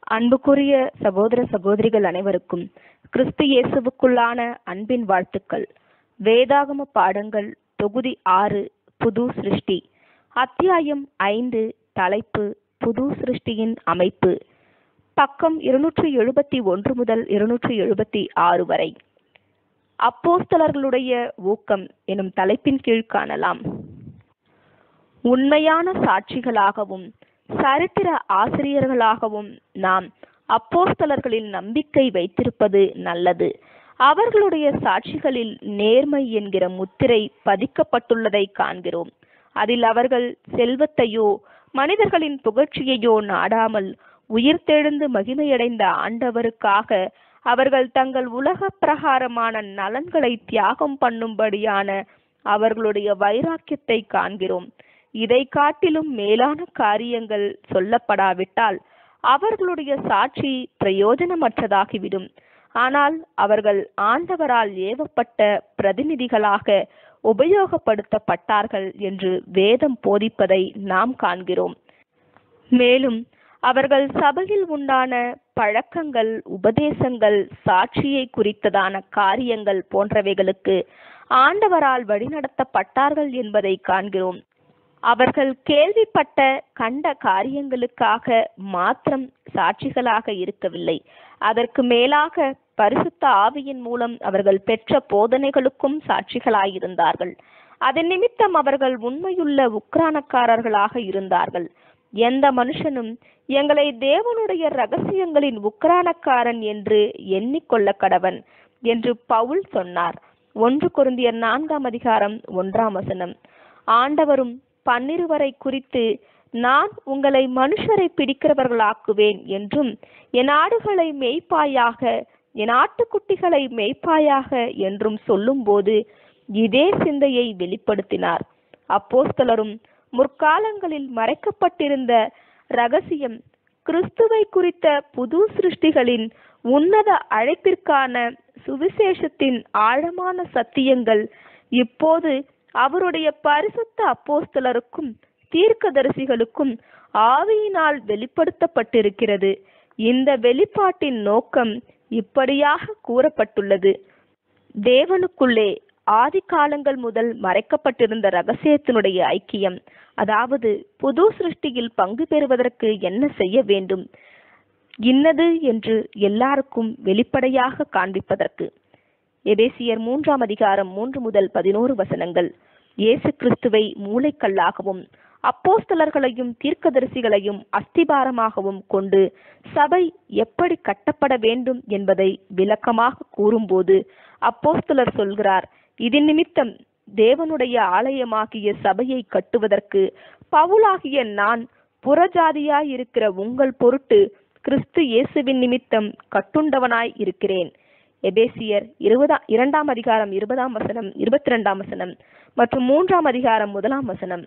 அன்புக்குரிய சகோதர சகோதரிகள் அனைவருக்கும் கிறிஸ்து இயேசுவுக்குள்ளான அன்பின் வாழ்த்துக்கள் வேதாகம பாடங்கள் தொகுதி ஆறு புது சிருஷ்டி அத்தியாயம் ஐந்து தலைப்பு புது சிருஷ்டியின் அமைப்பு பக்கம் இருநூற்றி எழுபத்தி ஒன்று முதல் இருநூற்றி எழுபத்தி ஆறு வரை அப்போஸ்தலர்களுடைய ஊக்கம் எனும் தலைப்பின் கீழ் காணலாம் உண்மையான சாட்சிகளாகவும் சரித்திர ஆசிரியர்களாகவும் நாம் அப்போஸ்தலர்களில் நம்பிக்கை வைத்திருப்பது நல்லது அவர்களுடைய சாட்சிகளில் நேர்மை என்கிற முத்திரை பதிக்கப்பட்டுள்ளதை காண்கிறோம் அதில் அவர்கள் செல்வத்தையோ மனிதர்களின் புகழ்ச்சியையோ நாடாமல் உயிர்த்தெழுந்து மகிமையடைந்த ஆண்டவருக்காக அவர்கள் தங்கள் உலக பிரகாரமான நலன்களை தியாகம் பண்ணும்படியான அவர்களுடைய வைராக்கியத்தை காண்கிறோம் இதை காட்டிலும் மேலான காரியங்கள் சொல்லப்படாவிட்டால் அவர்களுடைய சாட்சி பிரயோஜனமற்றதாகிவிடும் ஆனால் அவர்கள் ஆண்டவரால் ஏவப்பட்ட பிரதிநிதிகளாக உபயோகப்படுத்தப்பட்டார்கள் என்று வேதம் போதிப்பதை நாம் காண்கிறோம் மேலும் அவர்கள் சபையில் உண்டான பழக்கங்கள் உபதேசங்கள் சாட்சியை குறித்ததான காரியங்கள் போன்றவைகளுக்கு ஆண்டவரால் வழிநடத்தப்பட்டார்கள் என்பதை காண்கிறோம் அவர்கள் கேள்விப்பட்ட கண்ட காரியங்களுக்காக மாத்திரம் சாட்சிகளாக இருக்கவில்லை அதற்கு மேலாக பரிசுத்த ஆவியின் மூலம் அவர்கள் பெற்ற போதனைகளுக்கும் சாட்சிகளாயிருந்தார்கள் அதன் நிமித்தம் அவர்கள் உண்மையுள்ள உக்ரானக்காரர்களாக இருந்தார்கள் எந்த மனுஷனும் எங்களை தேவனுடைய ரகசியங்களின் உக்ரானக்காரன் என்று எண்ணிக்கொள்ள கடவன் என்று பவுல் சொன்னார் ஒன்று குருந்தியர் நான்காம் அதிகாரம் ஒன்றாம் வசனம் ஆண்டவரும் பன்னிருவரை குறித்து நான் உங்களை மனுஷரை பிடிக்கிறவர்களாக்குவேன் என்றும் என் ஆடுகளை மேய்ப்பாயாக என் ஆட்டுக்குட்டிகளை மேய்ப்பாயாக என்றும் சொல்லும்போது இதே சிந்தையை வெளிப்படுத்தினார் அப்போஸ்தலரும் முற்காலங்களில் மறைக்கப்பட்டிருந்த ரகசியம் கிறிஸ்துவை குறித்த புது சிருஷ்டிகளின் உன்னத அழைப்பிற்கான சுவிசேஷத்தின் ஆழமான சத்தியங்கள் இப்போது அவருடைய பரிசுத்த அப்போஸ்தலருக்கும் தீர்க்கதரிசிகளுக்கும் ஆவியினால் வெளிப்படுத்தப்பட்டிருக்கிறது இந்த வெளிப்பாட்டின் நோக்கம் இப்படியாக கூறப்பட்டுள்ளது தேவனுக்குள்ளே ஆதி காலங்கள் முதல் மறைக்கப்பட்டிருந்த ரகசியத்தினுடைய ஐக்கியம் அதாவது புது சிருஷ்டியில் பங்கு பெறுவதற்கு என்ன செய்ய வேண்டும் இன்னது என்று எல்லாருக்கும் வெளிப்படையாக காண்பிப்பதற்கு எபேசியர் மூன்றாம் அதிகாரம் மூன்று முதல் பதினோரு வசனங்கள் இயேசு கிறிஸ்துவை மூளைக்கல்லாகவும் அப்போஸ்தலர்களையும் தீர்க்கதரிசிகளையும் அஸ்திபாரமாகவும் கொண்டு சபை எப்படி கட்டப்பட வேண்டும் என்பதை விளக்கமாக கூறும்போது அப்போஸ்தலர் சொல்கிறார் இதன் நிமித்தம் தேவனுடைய ஆலயமாகிய சபையை கட்டுவதற்கு பவுலாகிய நான் புறஜாதியாய் இருக்கிற உங்கள் பொருட்டு கிறிஸ்து இயேசுவின் நிமித்தம் கட்டுண்டவனாய் இருக்கிறேன் எபேசியர் இருபதாம் இரண்டாம் அதிகாரம் இருபதாம் வசனம் இருபத்தி ரெண்டாம் வசனம் மற்றும் மூன்றாம் அதிகாரம் முதலாம் வசனம்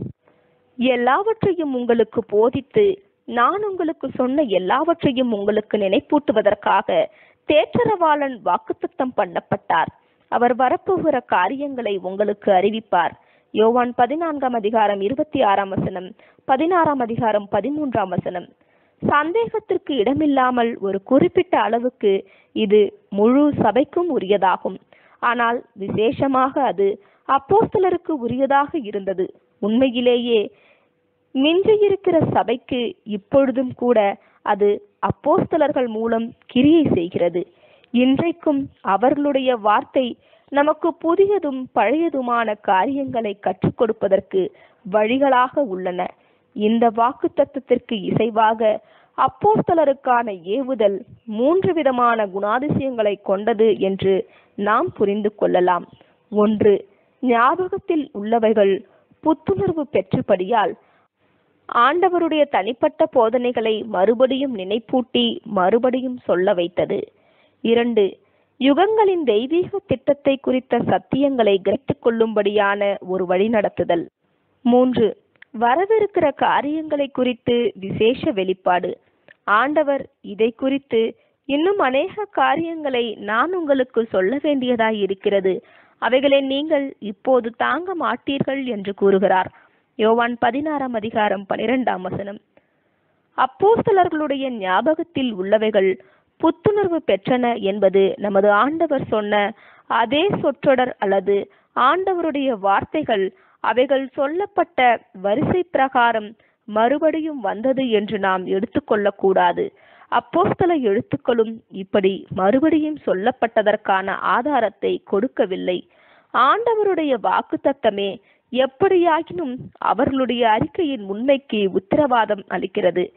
எல்லாவற்றையும் உங்களுக்கு போதித்து நான் உங்களுக்கு சொன்ன எல்லாவற்றையும் உங்களுக்கு நினைப்பூட்டுவதற்காக தேற்றரவாளன் வாக்குத்தத்தம் பண்ணப்பட்டார் அவர் வரப்போகிற காரியங்களை உங்களுக்கு அறிவிப்பார் யோவான் பதினான்காம் அதிகாரம் இருபத்தி ஆறாம் வசனம் பதினாறாம் அதிகாரம் பதிமூன்றாம் வசனம் சந்தேகத்திற்கு இடமில்லாமல் ஒரு குறிப்பிட்ட அளவுக்கு இது முழு சபைக்கும் உரியதாகும் ஆனால் விசேஷமாக அது அப்போஸ்தலருக்கு உரியதாக இருந்தது உண்மையிலேயே மிஞ்சியிருக்கிற சபைக்கு இப்பொழுதும் கூட அது அப்போஸ்தலர்கள் மூலம் கிரியை செய்கிறது இன்றைக்கும் அவர்களுடைய வார்த்தை நமக்கு புதியதும் பழையதுமான காரியங்களை கற்றுக் கொடுப்பதற்கு வழிகளாக உள்ளன இந்த வாக்கு தத்துவத்திற்கு இசைவாக அப்போஸ்தலருக்கான ஏவுதல் மூன்று விதமான குணாதிசயங்களை கொண்டது என்று நாம் புரிந்து கொள்ளலாம் ஒன்று ஞாபகத்தில் உள்ளவைகள் புத்துணர்வு பெற்றபடியால் ஆண்டவருடைய தனிப்பட்ட போதனைகளை மறுபடியும் நினைப்பூட்டி மறுபடியும் சொல்ல வைத்தது இரண்டு யுகங்களின் தெய்வீக திட்டத்தை குறித்த சத்தியங்களை கிரகித்துக் கொள்ளும்படியான ஒரு வழிநடத்துதல் மூன்று வரவிருக்கிற காரியங்களை குறித்து விசேஷ வெளிப்பாடு ஆண்டவர் இதை குறித்து இன்னும் அநேக காரியங்களை நான் உங்களுக்கு சொல்ல வேண்டியதாய் இருக்கிறது அவைகளை நீங்கள் இப்போது தாங்க மாட்டீர்கள் என்று கூறுகிறார் யோவான் பதினாறாம் அதிகாரம் பனிரெண்டாம் வசனம் அப்போஸ்தலர்களுடைய ஞாபகத்தில் உள்ளவைகள் புத்துணர்வு பெற்றன என்பது நமது ஆண்டவர் சொன்ன அதே சொற்றொடர் அல்லது ஆண்டவருடைய வார்த்தைகள் அவைகள் சொல்லப்பட்ட வரிசை பிரகாரம் மறுபடியும் வந்தது என்று நாம் எடுத்துக்கொள்ளக்கூடாது அப்போஸ்தல எழுத்துக்களும் இப்படி மறுபடியும் சொல்லப்பட்டதற்கான ஆதாரத்தை கொடுக்கவில்லை ஆண்டவருடைய வாக்குத்தத்தமே எப்படியாகினும் அவர்களுடைய அறிக்கையின் உண்மைக்கு உத்தரவாதம் அளிக்கிறது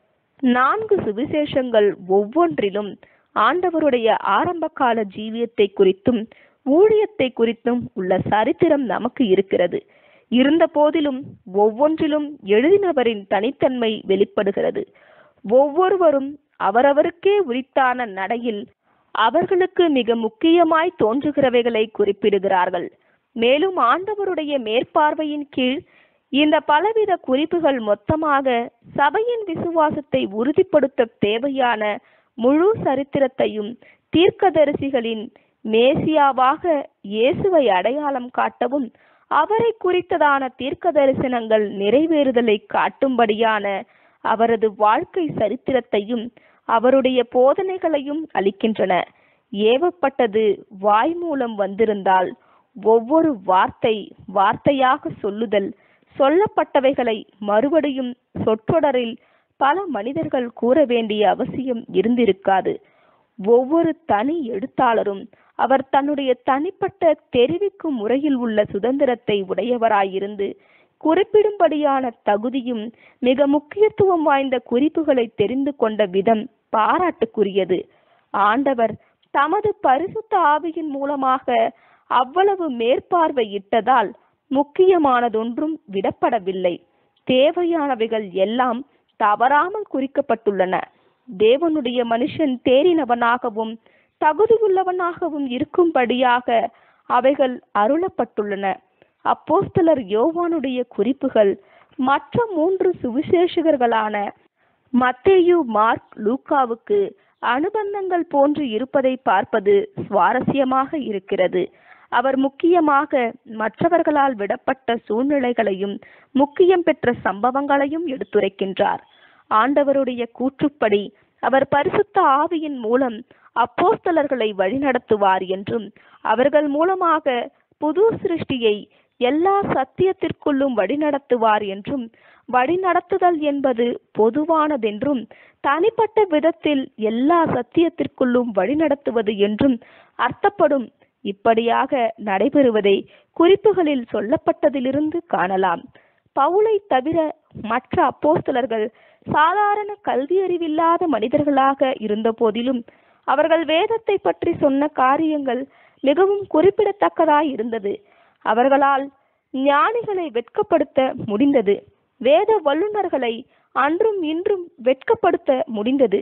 நான்கு சுவிசேஷங்கள் ஒவ்வொன்றிலும் ஆண்டவருடைய ஆரம்பகால ஜீவியத்தை குறித்தும் ஊழியத்தை குறித்தும் உள்ள சரித்திரம் நமக்கு இருக்கிறது இருந்த போதிலும் ஒவ்வொன்றிலும் எழுதினவரின் தனித்தன்மை வெளிப்படுகிறது ஒவ்வொருவரும் அவரவருக்கே உரித்தான நடையில் அவர்களுக்கு மிக முக்கியமாய் தோன்றுகிறவைகளை குறிப்பிடுகிறார்கள் மேலும் ஆண்டவருடைய மேற்பார்வையின் கீழ் இந்த பலவித குறிப்புகள் மொத்தமாக சபையின் விசுவாசத்தை உறுதிப்படுத்த தேவையான முழு சரித்திரத்தையும் தீர்க்கதரிசிகளின் மேசியாவாக இயேசுவை அடையாளம் காட்டவும் அவரை குறித்ததான தீர்க்க தரிசனங்கள் நிறைவேறுதலை காட்டும்படியான அவரது வாழ்க்கை சரித்திரத்தையும் அவருடைய போதனைகளையும் அளிக்கின்றன ஏவப்பட்டது வாய் மூலம் வந்திருந்தால் ஒவ்வொரு வார்த்தை வார்த்தையாக சொல்லுதல் சொல்லப்பட்டவைகளை மறுபடியும் சொற்றொடரில் பல மனிதர்கள் கூற வேண்டிய அவசியம் இருந்திருக்காது ஒவ்வொரு தனி எழுத்தாளரும் அவர் தன்னுடைய தனிப்பட்ட தெரிவிக்கும் முறையில் உள்ள சுதந்திரத்தை உடையவராயிருந்து குறிப்பிடும்படியான தகுதியும் மிக முக்கியத்துவம் வாய்ந்த குறிப்புகளை தெரிந்து கொண்ட விதம் பாராட்டுக்குரியது ஆண்டவர் தமது பரிசுத்த ஆவியின் மூலமாக அவ்வளவு மேற்பார்வையிட்டதால் முக்கியமானதொன்றும் விடப்படவில்லை தேவையானவைகள் எல்லாம் தவறாமல் குறிக்கப்பட்டுள்ளன தேவனுடைய மனுஷன் தேறினவனாகவும் தகுதியுள்ளவனாகவும் இருக்கும்படியாக அவைகள் அருளப்பட்டுள்ளன அப்போஸ்தலர் யோவானுடைய குறிப்புகள் மற்ற மூன்று சுவிசேஷகர்களான மத்தேயு மார்க் லூக்காவுக்கு அனுபந்தங்கள் போன்று இருப்பதை பார்ப்பது சுவாரஸ்யமாக இருக்கிறது அவர் முக்கியமாக மற்றவர்களால் விடப்பட்ட சூழ்நிலைகளையும் முக்கியம் பெற்ற சம்பவங்களையும் எடுத்துரைக்கின்றார் ஆண்டவருடைய கூற்றுப்படி அவர் பரிசுத்த ஆவியின் மூலம் அப்போஸ்தலர்களை வழிநடத்துவார் என்றும் அவர்கள் மூலமாக புது சிருஷ்டியை எல்லா சத்தியத்திற்குள்ளும் வழிநடத்துவார் என்றும் வழிநடத்துதல் என்பது பொதுவானதென்றும் தனிப்பட்ட விதத்தில் எல்லா சத்தியத்திற்குள்ளும் வழிநடத்துவது என்றும் அர்த்தப்படும் இப்படியாக நடைபெறுவதை குறிப்புகளில் சொல்லப்பட்டதிலிருந்து காணலாம் பவுலை தவிர மற்ற அப்போஸ்தலர்கள் சாதாரண கல்வியறிவில்லாத மனிதர்களாக இருந்த போதிலும் அவர்கள் வேதத்தை பற்றி சொன்ன காரியங்கள் மிகவும் குறிப்பிடத்தக்கதாய் இருந்தது அவர்களால் ஞானிகளை வெட்கப்படுத்த முடிந்தது வேத வல்லுநர்களை அன்றும் இன்றும் வெட்கப்படுத்த முடிந்தது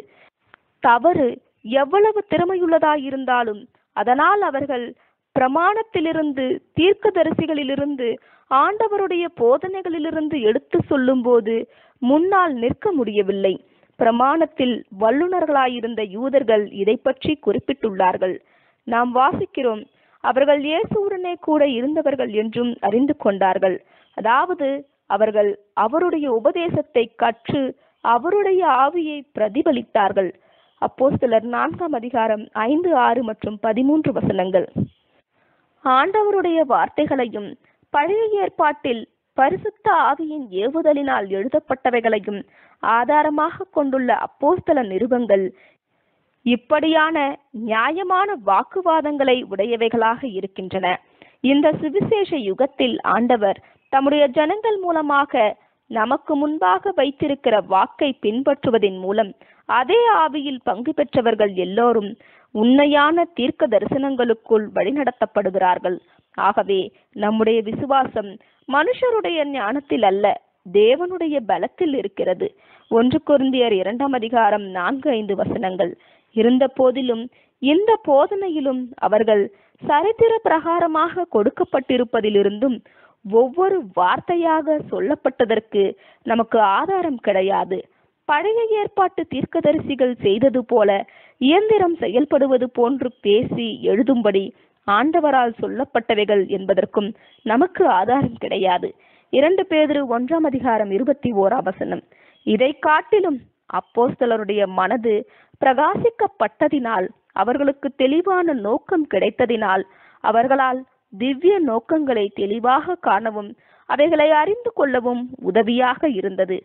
தவறு எவ்வளவு திறமையுள்ளதாயிருந்தாலும் அதனால் அவர்கள் பிரமாணத்திலிருந்து தீர்க்கதரிசிகளிலிருந்து ஆண்டவருடைய போதனைகளிலிருந்து எடுத்து சொல்லும்போது முன்னால் நிற்க முடியவில்லை பிரமாணத்தில் வல்லுநர்களாயிருந்த யூதர்கள் இதை பற்றி குறிப்பிட்டுள்ளார்கள் நாம் வாசிக்கிறோம் அவர்கள் இயேசுவுடனே கூட இருந்தவர்கள் என்றும் அறிந்து கொண்டார்கள் அதாவது அவர்கள் அவருடைய உபதேசத்தை கற்று அவருடைய ஆவியை பிரதிபலித்தார்கள் அப்போ சிலர் நான்காம் அதிகாரம் ஐந்து ஆறு மற்றும் பதிமூன்று வசனங்கள் ஆண்டவருடைய வார்த்தைகளையும் பழைய ஏற்பாட்டில் பரிசுத்த ஆவியின் ஏவுதலினால் எழுதப்பட்டவைகளையும் ஆதாரமாக கொண்டுள்ள அப்போஸ்தல நிருபங்கள் இப்படியான நியாயமான வாக்குவாதங்களை உடையவைகளாக இருக்கின்றன இந்த சுவிசேஷ யுகத்தில் ஆண்டவர் தம்முடைய ஜனங்கள் மூலமாக நமக்கு முன்பாக வைத்திருக்கிற வாக்கை பின்பற்றுவதன் மூலம் அதே ஆவியில் பங்கு பெற்றவர்கள் எல்லோரும் உண்மையான தீர்க்க தரிசனங்களுக்குள் வழிநடத்தப்படுகிறார்கள் ஆகவே நம்முடைய விசுவாசம் மனுஷருடைய ஞானத்தில் அல்ல தேவனுடைய பலத்தில் இருக்கிறது ஒன்று கொருந்தியர் இரண்டாம் அதிகாரம் நான்கு ஐந்து வசனங்கள் இருந்த போதிலும் இந்த போதனையிலும் அவர்கள் சரித்திர பிரகாரமாக கொடுக்கப்பட்டிருப்பதிலிருந்தும் ஒவ்வொரு வார்த்தையாக சொல்லப்பட்டதற்கு நமக்கு ஆதாரம் கிடையாது பழைய ஏற்பாட்டு தீர்க்கதரிசிகள் செய்தது போல இயந்திரம் செயல்படுவது போன்று பேசி எழுதும்படி ஆண்டவரால் சொல்லப்பட்டவைகள் என்பதற்கும் நமக்கு ஆதாரம் கிடையாது இரண்டு பேதிரு ஒன்றாம் அதிகாரம் இருபத்தி ஓராம் வசனம் இதை காட்டிலும் அப்போஸ்தலருடைய மனது பிரகாசிக்கப்பட்டதினால் அவர்களுக்கு தெளிவான நோக்கம் கிடைத்ததினால் அவர்களால் திவ்ய நோக்கங்களை தெளிவாக காணவும் அவைகளை அறிந்து கொள்ளவும் உதவியாக இருந்தது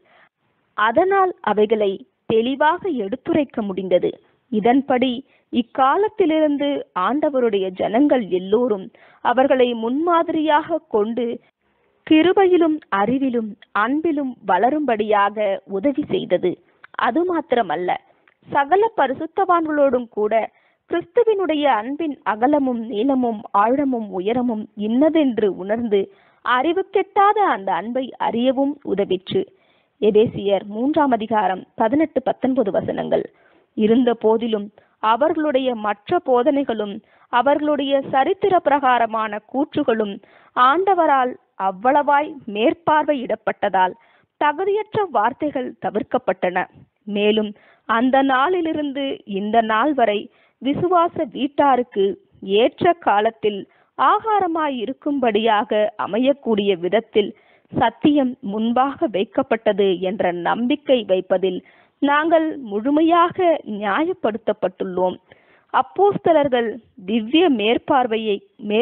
அதனால் அவைகளை தெளிவாக எடுத்துரைக்க முடிந்தது இதன்படி இக்காலத்திலிருந்து ஆண்டவருடைய ஜனங்கள் எல்லோரும் அவர்களை முன்மாதிரியாக கொண்டு கிருபையிலும் அறிவிலும் அன்பிலும் வளரும்படியாக உதவி செய்தது அது மாத்திரமல்ல சகல பரிசுத்தவான்களோடும் கூட கிறிஸ்துவினுடைய அன்பின் அகலமும் நீளமும் ஆழமும் உயரமும் இன்னதென்று உணர்ந்து அறிவு கெட்டாத அந்த அன்பை அறியவும் உதவிற்று எபேசியர் மூன்றாம் அதிகாரம் பதினெட்டு பத்தொன்பது வசனங்கள் இருந்த போதிலும் அவர்களுடைய மற்ற போதனைகளும் அவர்களுடைய சரித்திர பிரகாரமான கூற்றுகளும் ஆண்டவரால் அவ்வளவாய் மேற்பார்வையிடப்பட்டதால் தகுதியற்ற வார்த்தைகள் தவிர்க்கப்பட்டன மேலும் அந்த நாளிலிருந்து இந்த நாள் வரை விசுவாச வீட்டாருக்கு ஏற்ற காலத்தில் ஆகாரமாய் இருக்கும்படியாக அமையக்கூடிய விதத்தில் சத்தியம் முன்பாக வைக்கப்பட்டது என்ற நம்பிக்கை வைப்பதில் நாங்கள் முழுமையாக நியாயப்படுத்தப்பட்டுள்ளோம் அப்போஸ்தலர்கள் திவ்ய மேற்பார்வையை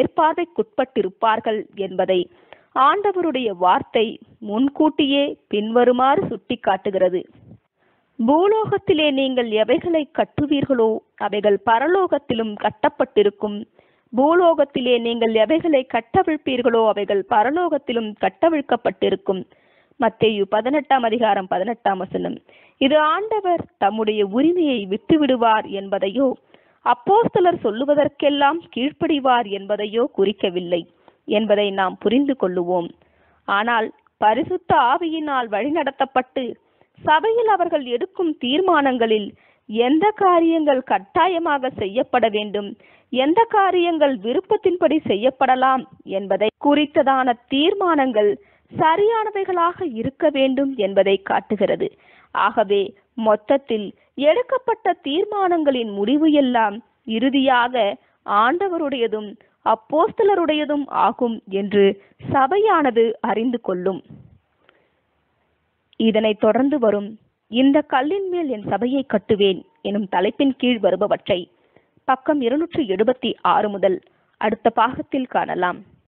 மேற்பார்வைக்குட்பட்டிருப்பார்கள் என்பதை ஆண்டவருடைய வார்த்தை முன்கூட்டியே பின்வருமாறு சுட்டிக்காட்டுகிறது பூலோகத்திலே நீங்கள் எவைகளை கட்டுவீர்களோ அவைகள் பரலோகத்திலும் கட்டப்பட்டிருக்கும் பூலோகத்திலே நீங்கள் எவைகளை கட்டவிழ்ப்பீர்களோ அவைகள் பரலோகத்திலும் கட்டவிழ்க்கப்பட்டிருக்கும் மத்தேயு பதினெட்டாம் அதிகாரம் பதினெட்டாம் வசனம் இது ஆண்டவர் தம்முடைய உரிமையை விட்டு விடுவார் என்பதையோ அப்போஸ்தலர் சொல்லுவதற்கெல்லாம் கீழ்ப்படிவார் என்பதையோ குறிக்கவில்லை என்பதை நாம் புரிந்து கொள்ளுவோம் ஆனால் பரிசுத்த ஆவியினால் வழிநடத்தப்பட்டு சபையில் அவர்கள் எடுக்கும் தீர்மானங்களில் எந்த காரியங்கள் கட்டாயமாக செய்யப்பட வேண்டும் எந்த காரியங்கள் விருப்பத்தின்படி செய்யப்படலாம் என்பதை குறித்ததான தீர்மானங்கள் சரியானவைகளாக இருக்க வேண்டும் என்பதை காட்டுகிறது ஆகவே மொத்தத்தில் எடுக்கப்பட்ட தீர்மானங்களின் முடிவு எல்லாம் இறுதியாக ஆண்டவருடையதும் அப்போஸ்தலருடையதும் ஆகும் என்று சபையானது அறிந்து கொள்ளும் இதனைத் தொடர்ந்து வரும் இந்த கல்லின் மேல் என் சபையை கட்டுவேன் எனும் தலைப்பின் கீழ் வருபவற்றை பக்கம் இருநூற்றி எழுபத்தி ஆறு முதல் அடுத்த பாகத்தில் காணலாம்